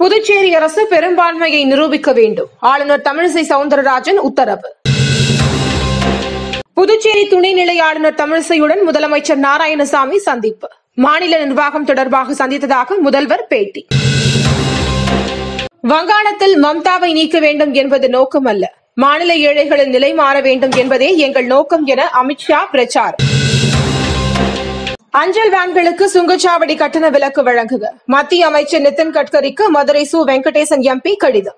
புதுச்சேரி அரசு பெரும்பான்மையை நிரூபிக்க வேண்டும் ஆளுநர் தமிழிசை சவுந்தரராஜன் உத்தரவு புதுச்சேரி துணைநிலை ஆளுநர் தமிழிசையுடன் முதலமைச்சர் நாராயணசாமி சந்திப்பு மாநில நிர்வாகம் தொடர்பாக சந்தித்ததாக முதல்வர் பேட்டி வங்காளத்தில் மம்தாவை நீக்க வேண்டும் என்பது நோக்கமல்ல மாநில ஏழைகளின் நிலை மாற வேண்டும் என்பதே எங்கள் நோக்கம் என அமித்ஷா பிரச்சாரம் அஞ்சல் வேன்களுக்கு சுங்கச்சாவடி கட்டண விலக்கு வழங்குக மத்திய அமைச்சர் நிதின் கட்கரிக்கு மதுரை சு வெங்கடேசன் எம்பி கடிதம்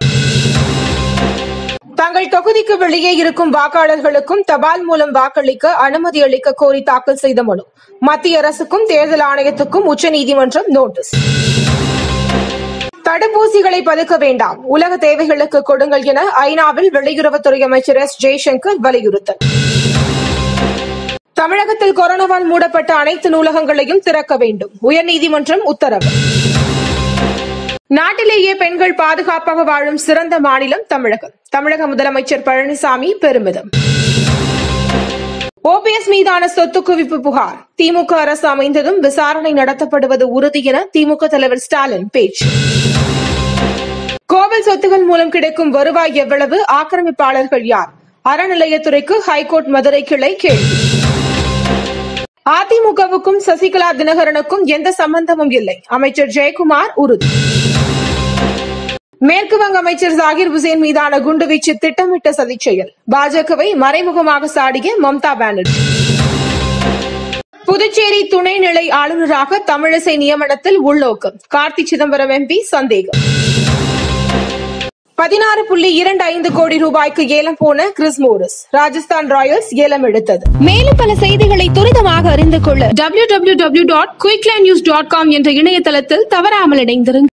தங்கள் தொகுதிக்கு வெளியே இருக்கும் வாக்காளர்களுக்கும் தபால் மூலம் வாக்களிக்க அனுமதி அளிக்க கோரி தாக்கல் செய்த மனு மத்திய அரசுக்கும் தேர்தல் ஆணையத்துக்கும் உச்சநீதிமன்றம் நோட்டீஸ் தடுப்பூசிகளை பதுக்க வேண்டாம் உலக தேவைகளுக்கு கொடுங்கள் என ஐநாவில் வெளியுறவுத்துறை அமைச்சர் எஸ் ஜெய்சங்கர் வலியுறுத்தல் தமிழகத்தில் கொரோனாவால் மூடப்பட்ட அனைத்து நூலகங்களையும் திறக்க வேண்டும் உயர்நீதிமன்றம் உத்தரவு நாட்டிலேயே பெண்கள் பாதுகாப்பாக வாழும் சிறந்த மாநிலம் தமிழகம் தமிழக முதலமைச்சர் பழனிசாமி பெருமிதம் ஓபிஎஸ் மீதான சொத்து குவிப்பு புகார் திமுக அரசு அமைந்ததும் விசாரணை நடத்தப்படுவது உறுதி என திமுக தலைவர் ஸ்டாலின் பேச்சு கோவில் சொத்துகள் மூலம் கிடைக்கும் வருவாய் எவ்வளவு ஆக்கிரமிப்பாளர்கள் யார் அறநிலையத்துறைக்கு ஹைகோர்ட் மதுரை கிளை கேள்வி அதிமுகவுக்கும் சசிகலா தினகரனுக்கும் எந்த சம்பந்தமும் இல்லை அமைச்சர் ஜெயக்குமார் உறுதி மேற்கு வங்க அமைச்சர் ஜாகிர் ஹுசேன் மீதான குண்டுவீச்சு திட்டமிட்ட சதிச் செயல் பாஜகவை மறைமுகமாக சாடிய மம்தா பானர்ஜி புதுச்சேரி துணைநிலை ஆளுநராக தமிழிசை நியமனத்தில் உள்நோக்கம் கார்த்தி சிதம்பரம் எம்பி சந்தேகம் பதினாறு புள்ளி இரண்டு ஐந்து கோடி ரூபாய்க்கு ஏலம் போன கிறிஸ் மோரிஸ் ராஜஸ்தான் ராயல்ஸ் ஏலம் எடுத்தது மேலும் பல செய்திகளை துரிதமாக அறிந்து கொள்ள www.quicklindnews.com என்ற இணையதளத்தில் தவறாமல் இணைந்திருங்கள்